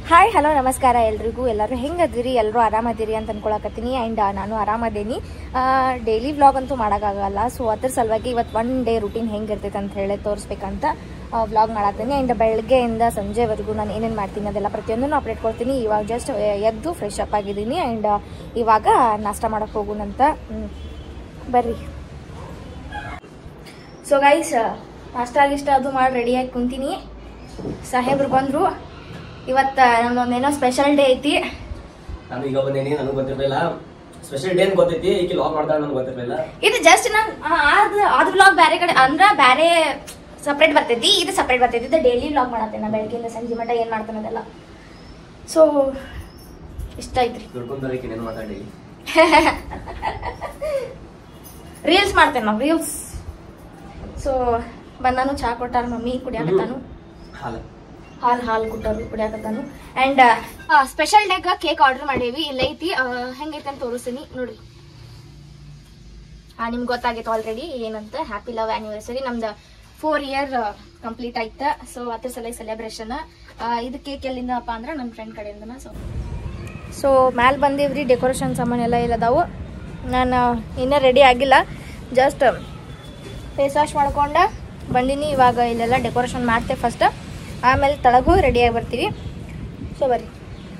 Hi hello ನಮಸ್ಕಾರ ಎಲ್ರಿಗೂ ಎಲ್ಲರೂ ಹೆಂಗದಿರಿ ಎಲ್ಲರೂ ಆರಾಮದಿರಿ ಅಂತ ಅನ್ಕೊಳಕತ್ತೀನಿ ಆ್ಯಂಡ್ ನಾನು ಆರಾಮದೇನಿ ಡೈಲಿ ವ್ಲಾಗ್ ಅಂತೂ ಮಾಡೋಕ್ಕಾಗಲ್ಲ ಸೊ ಅದ್ರ ಸಲುವಾಗಿ ಇವತ್ತು ಒನ್ ಡೇ ರುಟೀನ್ ಹೆಂಗಿರ್ತೈತೆ ಅಂತ ಹೇಳಿ ತೋರಿಸ್ಬೇಕಂತ ವ್ಲಾಗ್ ಮಾಡತ್ತೀನಿ ಆ್ಯಂಡ್ ಬೆಳಗ್ಗೆಯಿಂದ ಸಂಜೆವರೆಗೂ ನಾನು ಏನೇನು ಮಾಡ್ತೀನಿ ಅದೆಲ್ಲ ಪ್ರತಿಯೊಂದನ್ನು ಅಪ್ಡೇಟ್ ಕೊಡ್ತೀನಿ ಇವಾಗ ಜಸ್ಟ್ ಎದ್ದು ಫ್ರೆಶ್ ಅಪ್ ಆಗಿದ್ದೀನಿ ಆ್ಯಂಡ್ ಇವಾಗ ನಾಷ್ಟ ಮಾಡೋಕ್ಕೆ ಹೋಗೋಣಂತ ಹ್ಮ್. ಬರ್ರಿ ಸೊ ಗೈಸ್ ನಾಷ್ಟ ಗಿಷ್ಟ ಅದು ಮಾಡಿ ರೆಡಿಯಾಗಿ ಕುಂತೀನಿ ಸಾಹೇಬ್ರು ಬಂದರು ಇವತ್ತು ನಮ್ಮದೊಂದೇನೋ ಸ್ಪೆಷಲ್ ಡೇ ಐತಿ ನಾನು ಈಗ ಬಂದೇನಿ ನನಗೆ ಗೊತ್ತಿರ್ಲಿಲ್ಲ ಸ್ಪೆಷಲ್ ಡೇ ಗೊತ್ತೈತಿ ಈಗ ಲಾಗ್ ಮಾಡ್ತಾಳೆ ನನಗೆ ಗೊತ್ತಿರ್ಲಿಲ್ಲ ಇದು ಜಸ್ಟ್ ನಾನು ಅದು ಅದು ವ್ಲಾಗ್ ಬೇರೆ ಕಡೆ ಅಂದ್ರೆ ಬೇರೆ ಸಪ್ರೇಟ್ ಬರ್ತೈತಿ ಇದು ಸಪ್ರೇಟ್ ಬರ್ತೈತಿ ಇದು ಡೈಲಿ ವ್ಲಾಗ್ ಮಾಡತ್ತೇನೆ ನಾ ಬೆಳಗ್ಗೆಯಿಂದ ಸಂಜೆ ಮಟ್ಟ ಏನು ಮಾಡ್ತಾನೆ ಅದೆಲ್ಲ ಸೊ ಇಷ್ಟ ಐತ್ರಿ ದುಡ್ಕೊಂತಾರೆ ಏನೇನು ಮಾತಾಡಿ ರೀಲ್ಸ್ ಮಾಡ್ತೇನೆ ನಾವು ರೀಲ್ಸ್ ಸೊ ಬಂದಾನು ಚಹಾ ಕೊಟ್ಟಾರ ಮಮ್ಮಿ ಕುಡಿಯಾಕತ್ತಾನು ಹಾಲು ಹಾಲು ಹಾಲು ಕೊಟ್ಟರು ಕುಡಿಯಾಕತ್ತಾನು ಆ್ಯಂಡ್ ಸ್ಪೆಷಲ್ ಡೇಗ ಕೇಕ್ ಆರ್ಡರ್ ಮಾಡೀವಿ ಇಲ್ಲೈತಿ ಆ, ಹೆಂಗೈತೆ ಅಂತ ತೋರಿಸ್ತೀನಿ ನೋಡ್ರಿ ಆ ನಿಮ್ಗೆ ಗೊತ್ತಾಗೈತೆ ಆಲ್ರೆಡಿ ಏನಂತ ಹ್ಯಾಪಿ ಲವ್ ಆ್ಯನಿವರ್ಸರಿ ನಮ್ದು ಫೋರ್ ಇಯರ್ ಕಂಪ್ಲೀಟ್ ಆಯ್ತು ಸೊ ಅದ್ರ ಸಲ ಸೆಲೆಬ್ರೇಷನ್ ಇದು ಕೇಕ್ ಎಲ್ಲಿಂದಪ್ಪ ಅಂದ್ರೆ ನನ್ನ ಫ್ರೆಂಡ್ ಕಡೆಯಿಂದನ ಸೊ ಸೊ ಮ್ಯಾಲೆ ಬಂದೀವ್ರಿ ಡೆಕೋರೇಷನ್ ಸಾಮಾನೆಲ್ಲ ಇಲ್ಲದಾವು ನಾನು ಇನ್ನೂ ರೆಡಿ ಆಗಿಲ್ಲ ಜಸ್ಟ್ ಫೇಸ್ ವಾಶ್ ಮಾಡ್ಕೊಂಡ ಬಂದೀನಿ ಇವಾಗ ಇಲ್ಲೆಲ್ಲ ಡೆಕೋರೇಷನ್ ಮಾಡ್ತೇವೆ ಫಸ್ಟ್ ಆಮೇಲೆ ತಳಗೂ ರೆಡಿಯಾಗಿ ಬರ್ತೀವಿ ಸೊ ಬರ್ರಿ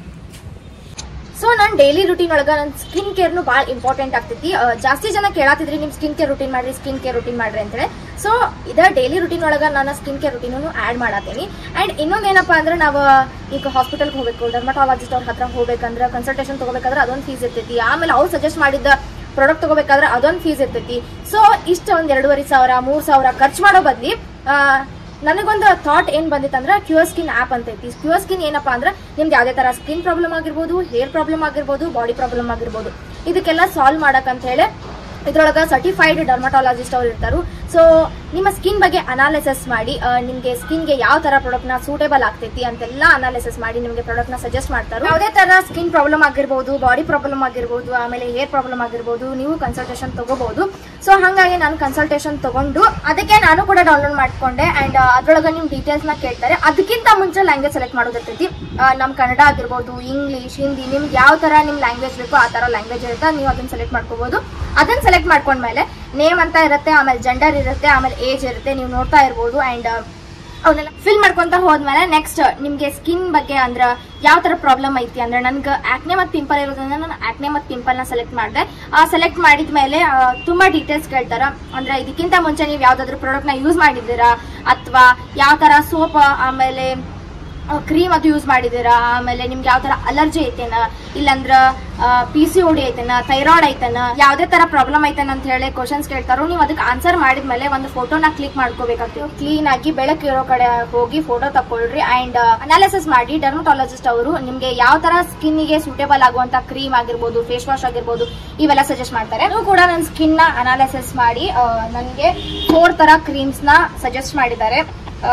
ಸೊ ನಾನು ಡೈಲಿ ರುಟೀನ್ ಒಳಗೆ ನನ್ನ ಸ್ಕಿನ್ ಕೇರ್ನು ಭಾಳ ಇಂಪಾರ್ಟೆಂಟ್ ಆಗ್ತೈತಿ ಆ, ಜಾಸ್ತಿ ಜನ ಕೇಳತ್ತಿದ್ರಿ ನಿಮ್ಮ ಸ್ಕಿನ್ ಕೇರ್ ರುಟೀನ್ ಮಾಡ್ರಿ ಸ್ಕಿನ್ ಕೇರ್ ರುಟೀನ್ ಮಾಡ್ರಿ ಅಂತೇಳಿ ಸೊ ಇದ ಡೈಲಿ ರುಟೀನ್ ಒಳಗೆ ನಾನು ಸ್ಕಿನ್ ಕೇರ್ ರುಟೀನನ್ನು ಆ್ಯಡ್ ಮಾಡತ್ತೀನಿ ಆ್ಯಂಡ್ ಇನ್ನೊಂದು ಏನಪ್ಪ ಅಂದ್ರೆ ನಾವು ಈಗ ಹಾಸ್ಪಿಟಲ್ಗೆ ಹೋಗಬೇಕು ಡರ್ಮಟಾಲಜಿಸ್ಟ್ ಅವ್ರ ಹತ್ರ ಹೋಗ್ಬೇಕಂದ್ರೆ ಕನ್ಸಲ್ಟೇಷನ್ ತಗೋಬೇಕಾದ್ರೆ ಅದೊಂದು ಫೀಸ್ ಇರ್ತೈತಿ ಆಮೇಲೆ ಅವ್ರು ಸಜೆಸ್ಟ್ ಮಾಡಿದ್ದ ಪ್ರಾಡಕ್ಟ್ ತಗೋಬೇಕಾದ್ರೆ ಅದೊಂದು ಫೀಸ್ ಇರ್ತೈತಿ ಸೊ ಇಷ್ಟ ಒಂದು ಎರಡೂವರೆ ಸಾವಿರ ಮೂರು ಸಾವಿರ ಖರ್ಚು ಮಾಡೋ ಬದ್ಲಿ ಆ, ನನಗೊಂದು ಥಾಟ್ ಏನ್ ಬಂದಿತ್ತು ಅಂದ್ರೆ ಕ್ಯೂರ್ ಸ್ಕಿನ್ ಆಪ್ ಅಂತ ಐತಿ ಕ್ಯೂರ್ ಸ್ಕಿನ್ ಏನಪ್ಪಾ ಅಂದ್ರೆ ನಿಮ್ಗೆ ಯಾವುದೇ ತರ ಸ್ಕಿನ್ ಪ್ರಾಬ್ಲಮ್ ಆಗಿರ್ಬೋದು ಹೇರ್ ಪ್ರಾಬ್ಲಮ್ ಆಗಿರ್ಬೋದು ಬಾಡಿ ಪ್ರಾಬ್ಲಮ್ ಆಗಿರ್ಬೋದು ಇದಕ್ಕೆಲ್ಲ ಸಾಲ್ವ್ ಮಾಡಕ್ ಅಂತ ಹೇಳಿ ಇದ್ರೊಳಗ ಸರ್ಟಿಫೈಡ್ ಡರ್ಮಟಾಲಜಿಸ್ಟ್ ಅವ್ರು ಇರ್ತಾರು ಸೊ ನಿಮ್ಮ ಸ್ಕಿನ್ ಬಗ್ಗೆ ಅನಾಲಿಸಿಸ್ ಮಾಡಿ ಆ, ನಿಮ್ಗೆ ಸ್ಕಿನ್ಗೆ ಯಾವ ತರ ಪ್ರಾಡಕ್ಟ್ ನ ಸೂಟೇಬಲ್ ಆಗ್ತೈತಿ ಅಂತೆಲ್ಲ ಅನಾಲಿಸಿಸ್ ಮಾಡಿ ನಿಮ್ಗೆ ಪ್ರಾಡಕ್ಟ್ ನ ಸಜೆಸ್ಟ್ ಮಾಡ್ತಾರೆ ಯಾವುದೇ ತರ ಸ್ಕಿನ್ ಪ್ರಾಬ್ಲಮ್ ಆಗಿರ್ಬೋದು ಬಾಡಿ ಪ್ರಾಬ್ಲಮ್ ಆಗಿರ್ಬೋದು ಆಮೇಲೆ ಹೇರ್ ಪ್ರಾಬ್ಲಮ್ ಆಗಿರ್ಬೋದು ನೀವು ಕನ್ಸಲ್ಟೇಷನ್ ತಗೋಬಹುದು ಸೊ ಹಾಗಾಗಿ ನಾನು ಕನ್ಸಲ್ಟೇಷನ್ ತಗೊಂಡು ಅದಕ್ಕೆ ನಾನು ಕೂಡ ಡೌನ್ಲೋಡ್ ಮಾಡ್ಕೊಂಡೆ ಅಂಡ್ ಅದ್ರೊಳಗೆ ನಿಮ್ ಡೀಟೇಲ್ಸ್ ನ ಕೇಳ್ತಾರೆ ಅದಕ್ಕಿಂತ ಮುಂಚೆ ಲ್ಯಾಂಗ್ವೇಜ್ ಸೆಲೆಕ್ಟ್ ಮಾಡೋದಿರ್ತೈತಿ ಆ, ನಮ್ ಕನ್ನಡ ಆಗಿರ್ಬೋದು ಇಂಗ್ಲಿಷ್ ಹಿಂದಿ ನಿಮ್ಗೆ ಯಾವ ತರ ನಿಮ್ ಲ್ಯಾಂಗ್ವೇಜ್ ಬೇಕೋ ಆ ತರ ಲ್ಯಾಂಗ್ವೇಜ್ ಇರುತ್ತೆ ನೀವು ಅದನ್ನ ಸೆಲೆಕ್ಟ್ ಮಾಡ್ಕೋಬಹುದು ಅದನ್ನ ಸೆಲೆಕ್ಟ್ ಮಾಡ್ಕೊಂಡ್ಮೇಲೆ ನೇಮ್ ಅಂತ ಇರುತ್ತೆ ಆಮೇಲೆ ಜೆಂಡರ್ ಇರುತ್ತೆ ಆಮೇಲೆ ಏಜ್ ಇರುತ್ತೆ ನೀವು ನೋಡ್ತಾ ಇರ್ಬೋದು ಅಂಡ್ ಅವನ್ನೆಲ್ಲ ಫಿಲ್ ಮಾಡ್ಕೊಂತ ಹೋದ್ಮೇಲೆ ನೆಕ್ಸ್ಟ್ ನಿಮ್ಗೆ ಸ್ಕಿನ್ ಬಗ್ಗೆ ಅಂದ್ರ ಯಾವ ತರ ಪ್ರಾಬ್ಲಮ್ ಐತಿ ಅಂದ್ರೆ ನನ್ಗೆ ಆಕ್ನೆ ಮತ್ತು ಪಿಂಪಲ್ ಇರೋದ್ರಿಂದ ನಾನು ಆಕ್ನೆ ಮತ್ತು ಪಿಂಪಲ್ ನ ಸೆಲೆಕ್ಟ್ ಮಾಡಿದೆ ಆ ಸೆಲೆಕ್ಟ್ ಮಾಡಿದ್ಮೇಲೆ ಆ, ತುಂಬಾ ಡೀಟೇಲ್ಸ್ ಕೇಳ್ತಾರ ಅಂದ್ರೆ ಇದಕ್ಕಿಂತ ಮುಂಚೆ ನೀವು ಯಾವ್ದಾದ್ರು ಪ್ರಾಡಕ್ಟ್ ನ ಯೂಸ್ ಮಾಡಿದ್ದೀರಾ ಅಥವಾ ಯಾವ ತರ ಸೋಪ್ ಆಮೇಲೆ ಕ್ರೀಮ್ ಅದು ಯೂಸ್ ಮಾಡಿದ್ದೀರಾ ಆಮೇಲೆ ನಿಮ್ಗೆ ಯಾವ ತರ ಅಲರ್ಜಿ ಐತೇನ ಇಲ್ಲಂದ್ರ ಪಿ ಸಿ ಓಡಿ ಐತೇನ ಥೈರಾಯ್ಡ್ ಐತೇನ ಯಾವ್ದೇ ತರ ಪ್ರಾಬ್ಲಮ್ ಐತೇನ ಅಂತ ಹೇಳಿ ಕ್ವಶನ್ಸ್ ಕೇಳ್ತಾರೋ ನೀವು ಅದಕ್ಕೆ ಆನ್ಸರ್ ಮಾಡಿದ್ಮೇಲೆ ಒಂದು ಫೋಟೋನ ಕ್ಲಿಕ್ ಮಾಡ್ಕೋಬೇಕಾಗ್ತದೆ ಕ್ಲೀನ್ ಆಗಿ ಬೆಳಕು ಇರೋ ಕಡೆ ಹೋಗಿ ಫೋಟೋ ತಗೊಳ್ರಿ ಅಂಡ್ ಅನಾಲಿಸಿಸ್ ಮಾಡಿ ಡರ್ಮಟಾಲಜಿಸ್ಟ್ ಅವರು ನಿಮ್ಗೆ ಯಾವ ತರ ಸ್ಕಿನ್ ಗೆ ಸೂಟೇಬಲ್ ಆಗುವಂತ ಕ್ರೀಮ್ ಆಗಿರ್ಬೋದು ಫೇಸ್ ವಾಶ್ ಆಗಿರ್ಬೋದು ಇವೆಲ್ಲ ಸಜೆಸ್ಟ್ ಮಾಡ್ತಾರೆ ನೀವು ಕೂಡ ನನ್ನ ಸ್ಕಿನ್ ನ ಅನಾಲಿಸಿಸ್ ಮಾಡಿ ನನಗೆ ಫೋರ್ ತರ ಕ್ರೀಮ್ಸ್ ನ ಸಜೆಸ್ಟ್ ಮಾಡಿದ್ದಾರೆ ಆ,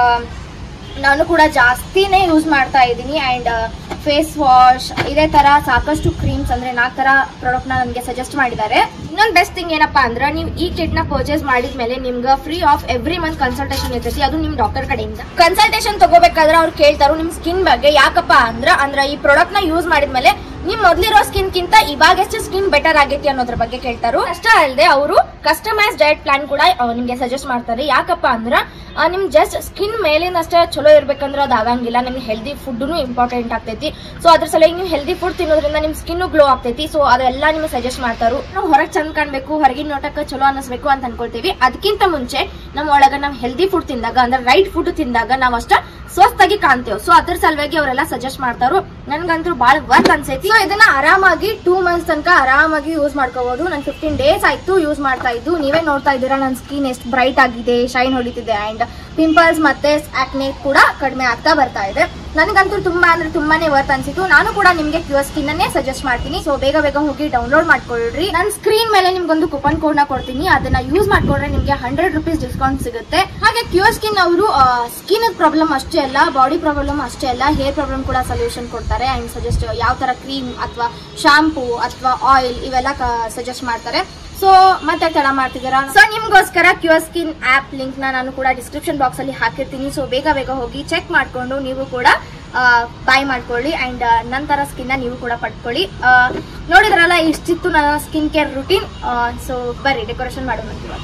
ನಾನು ಕೂಡ ಜಾಸ್ತಿನೇ ಯೂಸ್ ಮಾಡ್ತಾ ಇದ್ದೀನಿ ಅಂಡ್ ಫೇಸ್ ವಾಶ್ ಇದೇ ತರ ಸಾಕಷ್ಟು ಕ್ರೀಮ್ಸ್ ಅಂದ್ರೆ ನಾಲ್ಕು ತರ ಪ್ರಾಡಕ್ಟ್ ನ ನನಗೆ ಸಜೆಸ್ಟ್ ಮಾಡಿದ್ದಾರೆ ಇನ್ನೊಂದು ಬೆಸ್ಟ್ ಥಿಂಗ್ ಏನಪ್ಪಾ ಅಂದ್ರೆ ನೀವು ಈ ಕಿಟ್ ನ ಪರ್ಚೇಸ್ ಮಾಡಿದ್ಮೇಲೆ ನಿಮ್ಗೆ free of every month consultation ಇರ್ತೈತಿ ಅದು ನಿಮ್ ಡಾಕ್ಟರ್ ಕಡೆಯಿಂದ ಕನ್ಸಲ್ಟೇಷನ್ ತಗೋಬೇಕಾದ್ರೆ ಅವ್ರು ಕೇಳ್ತಾರು ನಿಮ್ ಸ್ಕಿನ್ ಬಗ್ಗೆ ಯಾಕಪ್ಪ ಅಂದ್ರ ಅಂದ್ರ ಈ ಪ್ರಾಡಕ್ಟ್ ನ ಯೂಸ್ ಮಾಡಿದ್ಮೇಲೆ ನಿಮ್ ಮೊದ್ಲಿರೋ ಸ್ಕಿನ್ ಕಿಂತ ಇವಾಗ ಎಷ್ಟು ಸ್ಕಿನ್ ಬೆಟರ್ ಆಗೈತಿ ಅನ್ನೋದ್ರ ಬಗ್ಗೆ ಕೇಳ್ತಾರು ಅಷ್ಟೇ ಅಲ್ಲದೆ ಅವರು ಕಸ್ಟಮೈಸ್ ಡಯಟ್ ಪ್ಲಾನ್ ಕೂಡ ಆ, ನಿಮ್ಗೆ ಸಜೆಸ್ಟ್ ಮಾಡ್ತಾರೆ ಯಾಕಪ್ಪ ಅಂದ್ರ ಆ, ನಿಮ್ ಜಸ್ಟ್ ಸ್ಕಿನ್ ಮೇಲಿಂದ ಅಷ್ಟೇ ಚಲೋ ಇರ್ಬೇಕಂದ್ರೆ ಅದು ಆಗಂಗಿಲ್ಲ ನಿಮ್ಗೆ ಹೆಲ್ದಿ ಫುಡ್ನು ಇಂಪಾರ್ಟೆಂಟ್ ಆಗ್ತೈತಿ ಸೊ ಅದ್ರ ಸಲುವಾಗಿ ನೀವು ಹೆಲ್ದಿ ಫುಡ್ ತಿನ್ನೋದ್ರಿಂದ ನಿಮ್ ಸ್ಕಿನ್ ಗ್ಲೋ ಆಗ್ತೈತಿ ಸೊ ಅದೆಲ್ಲ ನಿಮ್ಗೆ ಸಜೆಸ್ಟ್ ಮಾಡ್ತಾರು ನಾವು ಹೊರಗೆ ಚಂದ ಕಾಣ್ಬೇಕು ಹೊರಗಿನ ನೋಟಕ್ಕೆ ಚಲೋ ಅನ್ನಿಸ್ಬೇಕು ಅಂತ ಅನ್ಕೊಳ್ತೀವಿ ಅದಕ್ಕಿಂತ ಮುಂಚೆ ನಮ್ಮ ಒಳಗ ನಾವು ಹೆಲ್ದಿ ಫುಡ್ ತಿಂದಾಗ ಅಂದ್ರೆ ರೈಟ್ ಫುಡ್ ತಿಂದಾಗ ನಾವು ಅಷ್ಟ ಸ್ವಸ್ಥಾಗಿ ಕಾಣ್ತೇವೆ ಸೊ ಅದ್ರ ಸಲುವಾಗಿ ಅವರೆಲ್ಲ ಸಜೆಸ್ಟ್ ಮಾಡ್ತಾರು ನನ್ಗಂತೂ ಬಾಳ ವರ್ತ್ ಅನ್ಸೈತಿ ಸೊ ಇದನ್ನ ಆರಾಮಾಗಿ ಟೂ ಮಂತ್ಸ್ ತನಕ ಆರಾಮಾಗಿ ಯೂಸ್ ಮಾಡ್ಕೋಬಹುದು ನಾನು ಫಿಫ್ಟೀನ್ ಡೇಸ್ ಆಯ್ತು ಯೂಸ್ ಮಾಡ್ತಾ ಇದ್ದು ನೀವೇ ನೋಡ್ತಾ ಇದ್ದೀರಾ ನನ್ನ ಸ್ಕಿನ್ ಎಷ್ಟು ಬ್ರೈಟ್ ಆಗಿದೆ ಶೈನ್ ಹೊಡಿತಿದೆ ಅಂಡ್ ಪಿಂಪಲ್ಸ್ ಮತ್ತೆ ಆಕ್ನೆ ಕೂಡ ಕಡಿಮೆ ಆಗ್ತಾ ಬರ್ತಾ ಇದೆ ನನಗಂತೂ ತುಂಬಾ ಅಂದ್ರೆ ತುಂಬಾನೇ ವರ್ತ್ ಅನ್ಸಿತ್ತು ನಾನು ಕೂಡ ನಿಮ್ಗೆ ಕ್ಯೂರ್ ಸ್ಕಿನ್ ಅನ್ನೇ ಸಜೆಸ್ಟ್ ಮಾಡ್ತೀನಿ ಸೊ ಬೇಗ ಬೇಗ ಹೋಗಿ ಡೌನ್ಲೋಡ್ ಮಾಡ್ಕೊಳ್ರಿ ನನ್ನ ಸ್ಕ್ರೀನ್ ಮೇಲೆ ನಿಮ್ಗೊಂದು ಕೂಪನ್ ಕೋಡ್ ನ ಕೊಡ್ತೀನಿ ಅದನ್ನ ಯೂಸ್ ಮಾಡ್ಕೊಂಡ್ರೆ ನಿಮ್ಗೆ ಹಂಡ್ರೆಡ್ ರುಪೀಸ್ ಡಿಸ್ಕೌಂಟ್ ಸಿಗುತ್ತೆ ಹಾಗೆ ಕ್ಯೂರ್ ಸ್ಕಿನ್ ಅವರು ಸ್ಕಿನ್ ಪ್ರಾಬ್ಲಮ್ ಅಷ್ಟೇ ಅಲ್ಲ ಬಾಡಿ ಪ್ರಾಬ್ಲಮ್ ಅಷ್ಟೇ ಅಲ್ಲ ಹೇರ್ ಪ್ರಾಬ್ಲಮ್ ಕೂಡ ಸೊಲ್ಯೂಷನ್ ಕೊಡ್ತಾರೆ ಅಂಡ್ ಸಜೆಸ್ಟ್ ಯಾವ ತರ ಕ್ರೀಮ್ ಅಥವಾ ಶಾಂಪೂ ಅಥವಾ ಆಯಿಲ್ ಇವೆಲ್ಲ ಸಜೆಸ್ಟ್ ಮಾಡ್ತಾರೆ ಸೊ ಮತ್ತೆ ತಡ ಮಾಡ್ತಿದ್ದೀರಾ ಸೊ ನಿಮ್ಗೋಸ್ಕರ ಕ್ಯೂರ್ ಸ್ಕಿನ್ ಆಪ್ ಲಿಂಕ್ ನ ನಾನು ಕೂಡ ಡಿಸ್ಕ್ರಿಪ್ಷನ್ ಬಾಕ್ಸ್ ಅಲ್ಲಿ ಹಾಕಿರ್ತೀನಿ ಸೊ ಬೇಗ ಬೇಗ ಹೋಗಿ ಚೆಕ್ ಮಾಡ್ಕೊಂಡು ನೀವು ಕೂಡ ಬಾಯ್ ಮಾಡ್ಕೊಳ್ಳಿ ಆ್ಯಂಡ್ ನಂತರ ಸ್ಕಿನ್ನ ನೀವು ಕೂಡ ಪಡ್ಕೊಳ್ಳಿ ಆ, ನೋಡಿದ್ರಲ್ಲ ಇಷ್ಟಿತ್ತು ನನ್ನ ಸ್ಕಿನ್ ಕೇರ್ ರುಟೀನ್ ಸೊ ಬರ್ರಿ ಡೆಕೋರೇಷನ್ ಮಾಡೋಣ ಇವಾಗ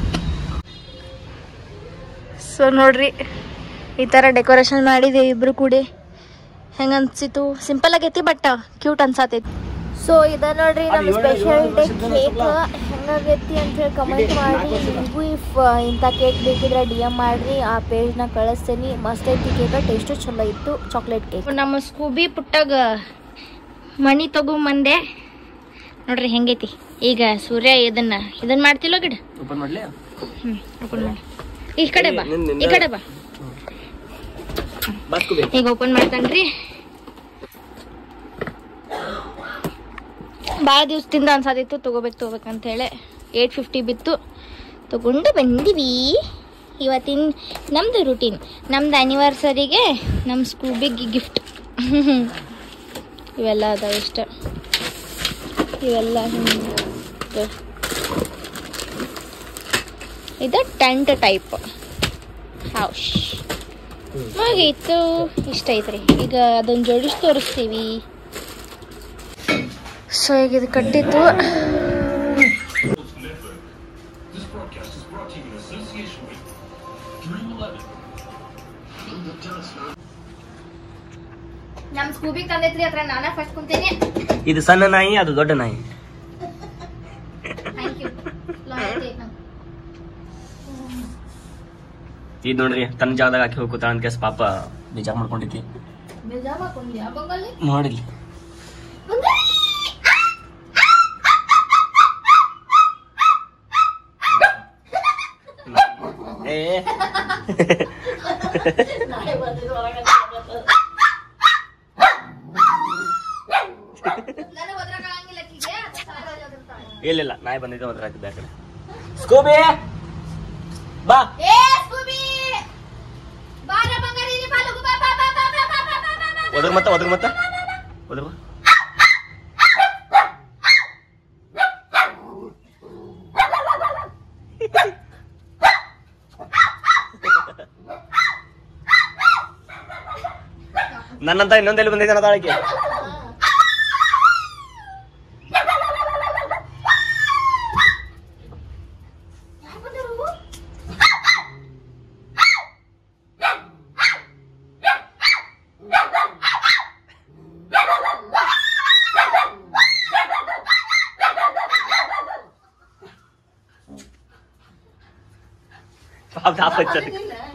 ಸೊ ನೋಡ್ರಿ ಈ ಥರ ಡೆಕೋರೇಷನ್ ಮಾಡಿದ್ದೀವಿ ಇಬ್ರು ಕೂಡಿ ಹೆಂಗ ಅನ್ಸಿತ್ತು ಸಿಂಪಲ್ ಆಗೈತಿ ಬಟ್ ಕ್ಯೂಟ್ ಅನ್ಸಾತೈತಿ ಸೊ ಇದ ನೋಡ್ರಿ ನಮ್ಮ ಸ್ಪೆಷಲ್ ಡೇ ಕೇಕ್ ಹೆಂಗಾಗೈತಿ ಅಂತ ಹೇಳಿ ಕಮೆಂಟ್ ಮಾಡಿ ನಿಮಗೂ ಇಫ್ ಇಂಥ ಕೇಕ್ ಬೇಕಿದ್ರೆ ಡಿ ಎಮ್ ಮಾಡ್ರಿ ಆ ಪೇಜ್ನ ಕಳಿಸ್ತೀನಿ ಮಸ್ತ್ ಐತಿ ಕೇಕ್ ಟೇಸ್ಟು ಚಲೋ ಇತ್ತು ಚಾಕ್ಲೇಟ್ ಕೇಕ್ ನಮ್ಮ ಸ್ಕೂಬಿ ಪುಟ್ಟಾಗ ಮಣಿ ತಗೊಂಬಂದೆ ನೋಡ್ರಿ ಹೆಂಗೈತಿ ಈಗ ಸೂರ್ಯ ಇದನ್ನ ಇದನ್ನ ಮಾಡ್ತಿಲ್ಲ ಗಿಡ ಓಪನ್ ಮಾಡ್ಲಿ ಹ್ಮ್ ಓಪನ್ ಮಾಡಿ ಈ ಕಡೆ ಬಾ ನಿನ್- ನಿನ್ನ- ಈ ಕಡೆ ಬಾ ಬಾಸ್ಕುಬಿ ಈಗ ಓಪನ್ ಮಾಡ್ತಾನ್ರಿ ಭಾಳ ದಿವಸದಿಂದ ಅನ್ಸಾದಿತ್ತು ತಗೋಬೇಕು ತಗೋಬೇಕಂತ ಹೇಳಿ ಏಯ್ಟ್ ಫಿಫ್ಟಿ ಬಿತ್ತು ತಗೊಂಡು ಬಂದಿವಿ ಇವತ್ತಿನ ನಮ್ದು ರುಟೀನ್ ನಮ್ದು ಆ್ಯನಿವರ್ಸರಿಗೆ ನಮ್ಮ ಸ್ಕೂಬಿಗೆ ಗಿಫ್ಟ್ ಇವೆಲ್ಲ ಅದಾವ ಇಷ್ಟ ಇವೆಲ್ಲ ಹಿಂಗೆ ಇದು ಟೆಂಟ್ ಟೈಪ್ ಹೌಶ್ ಮುಗೀತು ಇಷ್ಟ ಐತ್ರಿ ಈಗ ಅದನ್ನ ಜೋಡಿಸಿ ತೋರಿಸ್ತೀವಿ ಸೊ ಈಗ ಇದು ಕಟ್ಟಿತ್ತು ನಮ್ ಸ್ಕೂಬಿಗೆ ತಂದೈತ್ರಿ ಅದ್ರ ನಾನೇ ಫಸ್ಟ್ ಕುಂತೇನೆ ಇದು ಸಣ್ಣ ನಾಯಿ ಅದು ದೊಡ್ಡ ನಾಯಿ ಥ್ಯಾಂಕ್ ಯು ಇದು ನೋಡ್ರಿ ತನ್ನ ಜಾಗದಾಗ ಹಾಕಿ ಹೋಗಿ ಕೂತಾಳ ಅಂತ ಕೇಸ್ ಪಾಪ ಬೇಜಾರ್ ಮಾಡ್ಕೊಂಡೈತಿ ಬೇಜಾರ್ ಮಾಡ್ಕೊಂಡ್ಯಾ ಬಂಗಲ್ಲಿ ನೋಡಿಲಿ ಏ ನನಗೆ ಒದ್ರಕ್ಕಾಗಂಗಿಲ್ಲ ಆಕಿಗೆ, ಅದ್ರ ಸಲುವಾಗಿ ಒದರ್ತಾಳೆ. ಇಲ್ಲ ಇಲ್ಲ ನಾಯಿ ಬಂದಿದ್ದೆ ಒಂದು ಹಾಕಿದ್ದೆ ಆ ಕಡೆ ಸ್ಕೂಬಿ ಬಾ ಏ ಸ್ಕೂಬಿ ಬಾರ ಬಂಗಾರಿ ಇಲ್ಲಿ ಬಾ ಲಗು, ಬಾ, ಬಾ, ಬಾ, ಬಾ, ಬಾ, ಬಾ, ಬಾ, ಬಾ, ಬಾ, ಬಾ. ಒದಗ ಮತ್ತ ಒದಗ ಮತ್ತ ಒದಗ ನನ್ನಂತ ಇನ್ನೊಂದೆಲ್ಲಿ ಬಂದಿದ್ದೆ ಅನ್ನೋದಾಳಕ್ಕೆ ಯಾರ್ ಬಂದರು? ಪಾಪ ತಾಪ ಹಚ್ಚೋದು.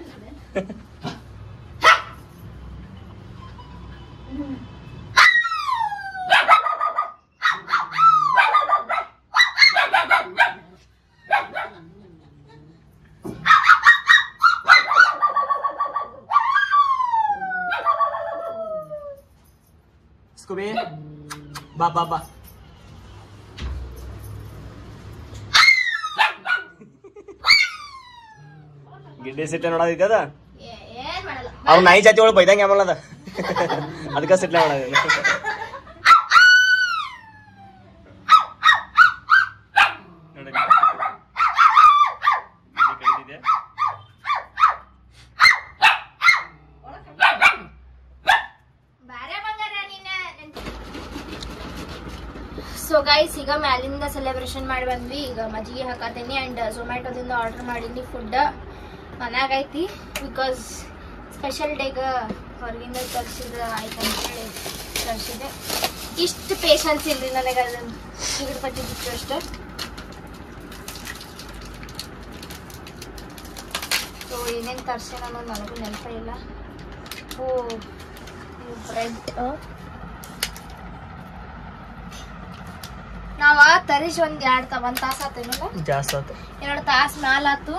ಸ್ಕೂಬಿ ಬಾ ಬಾ ಬಾ ಗಿಡ್ಡೆ ಸಿಟ್ಟೆ ನೋಡೋದೈತೆ ಅದ ಏ- ಏನ್ ಮಾಡಲ್ಲ ಅವ್ ನಾಯಿ ಜಾತಿ ಒಳಗೆ ಬೈದಂಗೆ ಆಮಲ್ಲ ಅದ ಅದಕ್ಕೆ ಸಿಟ್ಲೆ ಮಾಡೋದು ನೋಡಿ. ಗಿಡ್ಡೆ ಕಡಿದಿದೆ. ಬ್ಯಾರೆ ಬಂಗಾರ ನೀನ ಸೊ ಗೈಸ್ ಈಗ ಮ್ಯಾಲಿಂದ ಸೆಲೆಬ್ರೇಷನ್ ಮಾಡಿ ಬಂದ್ವಿ ಈಗ ಮಜ್ಜಿಗೆ ಹಾಕತೀನಿ ಅಂಡ್ ಝೊಮ್ಯಾಟೊದಿಂದ ಆರ್ಡರ್ ಮಾಡೀನಿ ಫುಡ್ ಮನ್ಯಾಗ ಐತಿ ಬಿಕಾಸ್ ಸ್ಪೆಷಲ್ ಡೇಗ ಹೊರಗಿಂದ ತರಿಸಿದ ಆಯ್ತು ಅಂತೇಳಿ ತರಿಸಿದೆ ಇಷ್ಟು ಪೇಷನ್ಸ್ ಇಲ್ರಿ ನನಗೆ ಅದನ್ನ ಸಿಗಡ್ ಪಟ್ಟಿದ್ದು ಅಷ್ಟೇ ಸೊ ಏನೇನು ತರಿಸಿ ಅನ್ನೋದು ನನಗೂ ನೆನಪೇ ಇಲ್ಲ ಓ ಬ್ರೆಡ್ ನಾವ ತರಿಸಿ ಒಂದ್ ಎರಡ್ ತ ಒಂದ್ ತಾಸ ಆತೇನಲ್ಲ ಜಾಸ್ತಿ ಆತು ಎರಡ್ ತಾಸ್ ಮ್ಯಾಲ ಆತು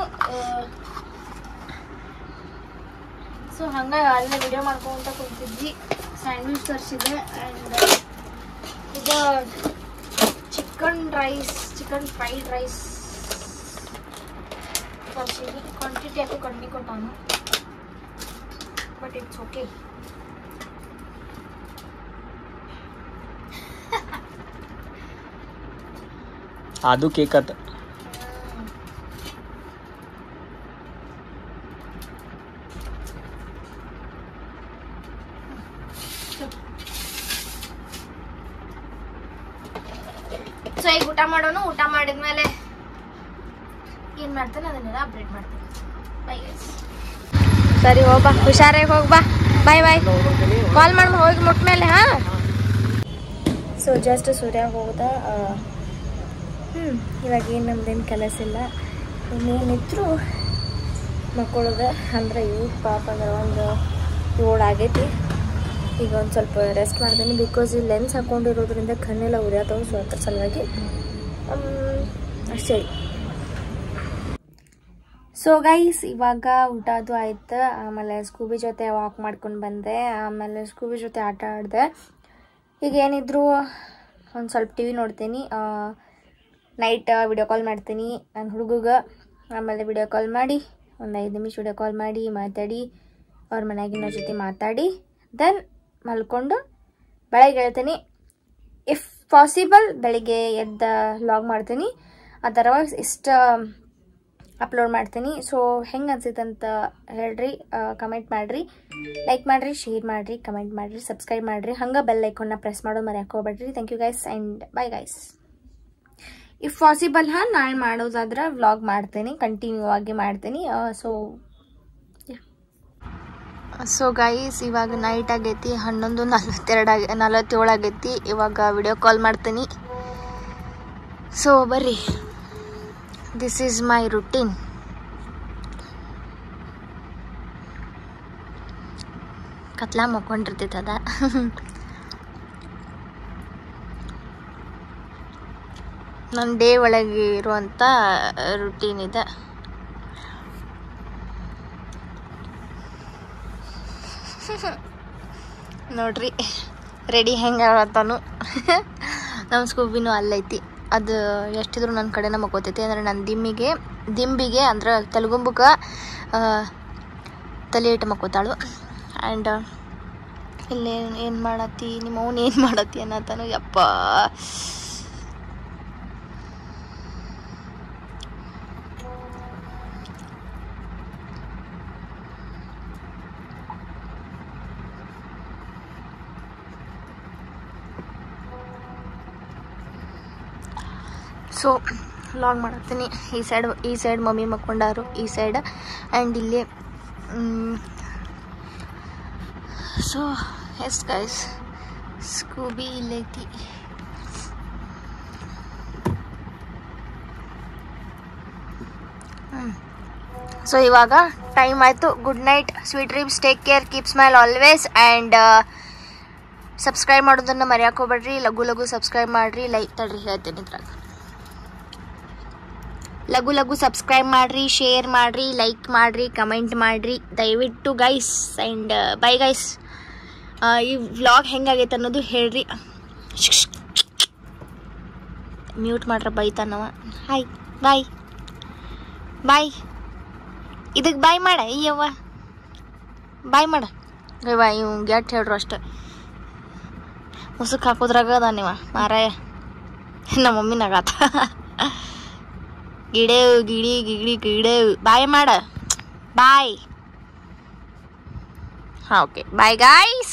ಸೊ ಹಂಗ ಅಲ್ಲೇ ವಿಡಿಯೋ ಮಾಡ್ಕೊಂತ ಕುಂತಿದ್ವಿ ಸ್ಯಾಂಡ್ವಿಚ್ ತರಿಸಿದೆ ಅಂಡ್ ಇದು chicken rice chicken fried rice ತರಿಸಿದ್ವಿ ಕ್ವಾಂಟಿಟಿ ಯಾಕೆ ಕಡಿಮೆ ಕೊಟ್ಟಾನು ಬಟ್ ಇಟ್ಸ್ ಓಕೆ ಅದು ಕೇಕ್ ಆತ ಸೊ ಈಗ ಊಟ ಮಾಡೋಣ ಊಟ ಮಾಡಿದ್ಮೇಲೆ ಏನ್ ಮಾಡ್ತೇನೆ ಅದನ್ನೆಲ್ಲ ಅಪ್ಡೇಟ್ ಮಾಡ್ತೀನಿ ಬೈ ಸರಿ ಹೋಗ್ಬಾ ಹುಷಾರಾಗಿ ಹೋಗ್ಬಾ ಬಾಯ್ ಬಾಯ್ ಕಾಲ್ ಮಾಡಿ ಹೋಗಿ ಮುಟ್ಮೇಲೆ ಹಾ ಸೊ ಜಸ್ಟ್ ಸೂರ್ಯ ಹೋದ ಹ್ಞೂ ಇವಾಗ ಏನು ನಮ್ದೇನು ಕೆಲಸ ಇಲ್ಲ ಇನ್ನೇನಿದ್ರು ಮಕ್ಕಳದ ಅಂದ್ರೆ ಇವು ಪಾಪ ಅಂದ್ರೆ ಒಂದು ಏಳು ಆಗೈತಿ ಈಗ ಒಂದು ಸ್ವಲ್ಪ ರೆಸ್ಟ್ ಮಾಡ್ತೀನಿ ಬಿಕಾಸ್ ಈ ಲೆನ್ಸ್ ಹಾಕೊಂಡಿರೋದ್ರಿಂದ ಕಣ್ಣೆಲ್ಲ ಉರಿಯತ್ತವು ಸೊ ಅದ್ರ ಸಲುವಾಗಿ ಮ್, ಅಷ್ಟೇ ಸೊ ಗೈಸ್ ಇವಾಗ ಊಟ ಅದು ಆಯ್ತು ಆಮೇಲೆ ಸ್ಕೂಬಿ ಜೊತೆ ವಾಕ್ ಮಾಡ್ಕೊಂಡು ಬಂದೆ ಆಮೇಲೆ ಸ್ಕೂಬಿ ಜೊತೆ ಆಟ ಆಡಿದೆ ಈಗ ಏನಿದ್ರು ಒಂದು ಸ್ವಲ್ಪ ಟಿ ವಿ ನೋಡ್ತೀನಿ ನೈಟ್ ವಿಡಿಯೋ ಕಾಲ್ ಮಾಡ್ತೀನಿ ನನ್ನ ಹುಡುಗಗ ಆಮೇಲೆ ವಿಡಿಯೋ ಕಾಲ್ ಮಾಡಿ ಒಂದು ಐದು ನಿಮಿಷ ವಿಡಿಯೋ ಕಾಲ್ ಮಾಡಿ ಮಾತಾಡಿ ಅವ್ರ ಮನೆಯಾಗಿನ ಜೊತೆ ಮಾತಾಡಿ ದೆನ್ ಮಲ್ಕೊಂಡು ಬೆಳಗ್ಗೆ ಹೇಳ್ತೀನಿ ಇಫ್ ಪಾಸಿಬಲ್ ಬೆಳಿಗ್ಗೆ ಎದ್ದ ಲಾಗ್ ಮಾಡ್ತೀನಿ ಅದರ್ವೈಸ್ ಇಷ್ಟ ಅಪ್ಲೋಡ್ ಮಾಡ್ತೀನಿ ಸೊ ಹೆಂಗೆ ಅನ್ಸಿತ್ತು ಅಂತ ಹೇಳ್ರಿ ಕಮೆಂಟ್ ಮಾಡಿರಿ ಲೈಕ್ ಮಾಡಿರಿ ಶೇರ್ ಮಾಡಿರಿ ಕಮೆಂಟ್ ಮಾಡಿರಿ ಸಬ್ಸ್ಕ್ರೈಬ್ ಮಾಡಿರಿ ಹಂಗೆ ಬೆಲ್ ಐಕಾನ್ನ ಪ್ರೆಸ್ ಮಾಡೋ ಮರ್ಯಾಕೆ ಹೋಗ್ಬೇಡ್ರಿ thank you guys and bye guys if possible ಹಾಂ ನಾಳೆ ಮಾಡೋದಾದ್ರೆ ವ್ಲಾಗ್ ಮಾಡ್ತೀನಿ ಕಂಟಿನ್ಯೂ ಆಗಿ ಮಾಡ್ತೀನಿ ಸೊ ಸೊ ಗೈಸ್ ಇವಾಗ ನೈಟ್ ಆಗೈತಿ ಹನ್ನೊಂದು ನಲ್ವತ್ತೆರಡು ಆಗಿ ನಲ್ವತ್ತೇಳು ಆಗೈತಿ ಇವಾಗ ವಿಡಿಯೋ ಕಾಲ್ ಮಾಡ್ತೀನಿ ಸೊ ಬರ್ರಿ ದಿಸ್ ಈಸ್ ಮೈ ರುಟೀನ್ ಕತ್ಲಾ ಮಕ್ಕೊಂಡಿರ್ತೈತೆ ಅದ ನನ್ನ ಡೇ ಒಳಗೆ ಇರುವಂಥ ರುಟೀನ್ ಇದೆ ನೋಡ್ರಿ ರೆಡಿ ಹೆಂಗೆ ಆಗತ್ತಾನು ನಮ್ಮ ಸ್ಕೂಬಿನೂ ಅಲ್ಲೈತಿ ಅದು ಎಷ್ಟಿದ್ರು ನನ್ನ ಕಡೆನ ಮಕ್ಕೋತೈತಿ ಅಂದ್ರೆ ನನ್ನ ದಿಮ್ಮಿಗೆ ದಿಂಬಿಗೆ ಅಂದ್ರೆ ತಲೆಗುಂಬಕ್ಕೆ ತಲೆ ಇಟ್ಟು ಮಕ್ಕೋತಾಳು ಆ್ಯಂಡ್ ಇಲ್ಲೇ ಏನು ಮಾಡತ್ತಿ ನಿಮ್ಮ ಅವ್ನು ಏನು ಮಾಡತ್ತಿ ಅನ್ನತಾನು ಯಪ್ಪ ಸೊ ಲಾಗ್ ಮಾಡತ್ತೀನಿ ಈ ಸೈಡ್ ಈ ಸೈಡ್ ಮಮ್ಮಿ ಮಕ್ಕೊಂಡಾರು ಈ ಸೈಡ್ ಆ್ಯಂಡ್ ಇಲ್ಲಿ ಸೊ ಎಸ್ ಗೈಸ್ ಸ್ಕೂಬಿ ಇಲ್ಲೈತಿ ಸೊ ಇವಾಗ ಟೈಮ್ ಆಯಿತು good night sweet dreams take care keep smile always and subscribe ಮಾಡೋದನ್ನು ಮರ್ಯಾಕೆ ಹೋಗ್ಬೇಡ್ರಿ ಲಘು ಲಘು ಸಬ್ಸ್ಕ್ರೈಬ್ ಮಾಡಿರಿ ಲೈಕ್ ತಡ್ರಿ ಹೇಳ್ತೀನಿ ಇದ್ರಾಗ ಲಘು ಲಘು ಸಬ್ಸ್ಕ್ರೈಬ್ ಮಾಡ್ರಿ ಶೇರ್ ಮಾಡ್ರಿ ಲೈಕ್ ಮಾಡ್ರಿ ಕಮೆಂಟ್ ಮಾಡ್ರಿ ದಯವಿಟ್ಟು ಗೈಸ್ ಆ್ಯಂಡ್ ಬೈ ಗೈಸ್ ಈ ವ್ಲಾಗ್ ಹೆಂಗಾಗೈತೆ ಅನ್ನೋದು ಹೇಳ್ರಿ ಮ್ಯೂಟ್ ಮಾಡ್ರ ಬೈತಾನವ ಹಾಯ್ ಬಾಯ್ ಬಾಯ್ ಇದಕ್ಕೆ ಬಾಯ್ ಮಾಡ ಅಯ್ಯವ್ವ ಬಾಯ್ ಮಾಡ ಅಯ್ಯವ್ವ ಇವ್ ಗ್ಯಾಟ್ ಹೇಳ್ರು ಅಷ್ಟೆ ಮುಸುಕ್ ಹಾಕೋದ್ರಾಗ ಅದಾನಿವ ಮಾರಾಯ ನಮ್ಮ ಮಮ್ಮಿ ನಗಾತ ಗಿಡೇವ್ ಗಿಡಿ ಗಿಡಿ ಗಿಡೇವ್ ಬಾಯ್ ಮಾಡ ಬಾಯ್ ಹಾಂ okay bye guys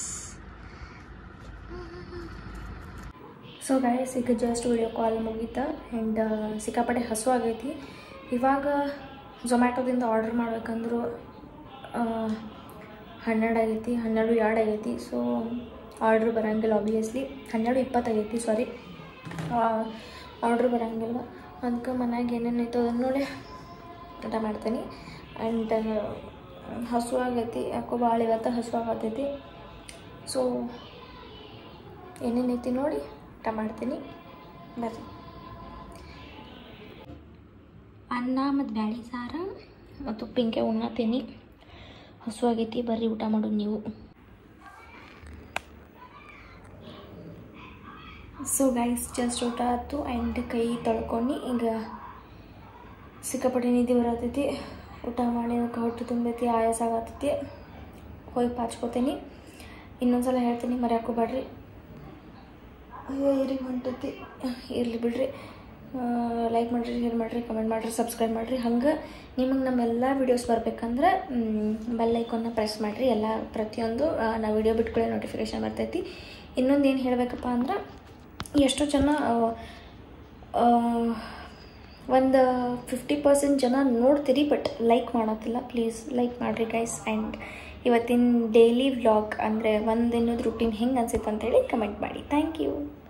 so guys ಈಗ ಜಸ್ಟ್ ವಿಡಿಯೋ ಕಾಲ್ ಮುಗೀತ ಆ್ಯಂಡ್ ಸಿಕ್ಕಾಪಟ್ಟೆ ಹಸು ಆಗೈತಿ ಇವಾಗ ಝೊಮ್ಯಾಟೊದಿಂದ ಆರ್ಡರ್ ಮಾಡ್ಬೇಕಂದ್ರು ಹನ್ನೆರಡು ಆಗೈತಿ ಹನ್ನೆರಡು ಎರಡು ಆಗೈತಿ ಸೊ ಆರ್ಡ್ರ್ ಬರೋಂಗಿಲ್ಲ ಆಬ್ವಿಯಸ್ಲಿ ಹನ್ನೆರಡು ಇಪ್ಪತ್ತಾಗೈತಿ ಸಾರಿ ಆರ್ಡ್ರ್ ಬರೋಂಗಿಲ್ಲ ಅದಕ್ಕೆ ಮನ್ಯಾಗ ಏನೇನೈತೋ ಅದನ್ನ ನೋಡಿ ಊಟ ಮಾಡ್ತೀನಿ ಆ್ಯಂಡ್ ಹಸು ಆಗೈತಿ ಯಾಕೋ ಭಾಳ ಇವತ್ತು ಹಸು ಆಗತೈತಿ ಸೊ ಏನೇನೈತಿ ನೋಡಿ ಊಟ ಮಾಡ್ತೀನಿ ಬರ್ರಿ ಅನ್ನ ಮತ್ತು ಬ್ಯಾಳಿ ಸಾರು ಮತ್ತು ಉಪ್ಪಿನಕಾಯಿ ಉಣ್ಣತೀನಿ ಹಸು ಆಗೈತಿ ಬರ್ರಿ ಊಟ ಮಾಡೋದು ನೀವು ಸೊ ಗೈಸ್ ಜಸ್ಟ್ ಊಟ ಆಯ್ತು ಆ್ಯಂಡ್ ಕೈ ತೊಳ್ಕೊಂಡು ಈಗ ಸಿಕ್ಕಾಪಟ್ಟೆ ನಿದ್ದೆ ಬರತೈತಿ ಊಟ ಮಾಡಿ ಅದಕ್ಕೆ ಹೊಟ್ಟೆ ತುಂಬೈತಿ ಆಯಾಸ ಆಗತೈತಿ ಹೋಗಿ ಪಾಚ್ಕೋತೀನಿ ಇನ್ನೊಂದ್ಸಲ ಹೇಳ್ತೀನಿ ಮರ್ಯಾಕೋಬೇಡ್ರಿ ಅಯ್ಯೋ ಇರಿ ಹೊಂಟೈತಿ ಇರಲಿ ಬಿಡ್ರಿ ಲೈಕ್ ಮಾಡಿರಿ ಶೇರ್ ಮಾಡಿರಿ ಕಮೆಂಟ್ ಮಾಡಿರಿ ಸಬ್ಸ್ಕ್ರೈಬ್ ಮಾಡಿರಿ ಹಂಗೆ ನಿಮಗೆ ನಮ್ಮೆಲ್ಲ ವೀಡಿಯೋಸ್ ಬರ್ಬೇಕಂದ್ರೆ ಬೆಲ್ ಐಕಾನ್ನ ಪ್ರೆಸ್ ಮಾಡಿರಿ ಎಲ್ಲ ಪ್ರತಿಯೊಂದು ಆ, ನಾ ವಿಡಿಯೋ ಬಿಟ್ಕೊಳ್ಳಿ ನೋಟಿಫಿಕೇಶನ್ ಬರ್ತೈತಿ ಇನ್ನೊಂದು ಏನು ಹೇಳಬೇಕಪ್ಪ ಅಂದ್ರೆ ಎಷ್ಟೋ ಜನ ಒಂದು ಫಿಫ್ಟಿ ಪರ್ಸೆಂಟ್ ಜನ ನೋಡ್ತೀರಿ ಬಟ್ ಲೈಕ್ ಮಾಡೋದಿಲ್ಲ ಪ್ಲೀಸ್ ಲೈಕ್ ಮಾಡಿರಿ ಗೈಸ್ ಆ್ಯಂಡ್ ಇವತ್ತಿನ ಡೈಲಿ ವ್ಲಾಗ್ ಅಂದರೆ ಒಂದು ದಿನದ ರುಟೀನ್ ಹೆಂಗೆ ಅನ್ಸುತ್ತೆ ಅಂತೇಳಿ ಕಮೆಂಟ್ ಮಾಡಿ ಥ್ಯಾಂಕ್ ಯು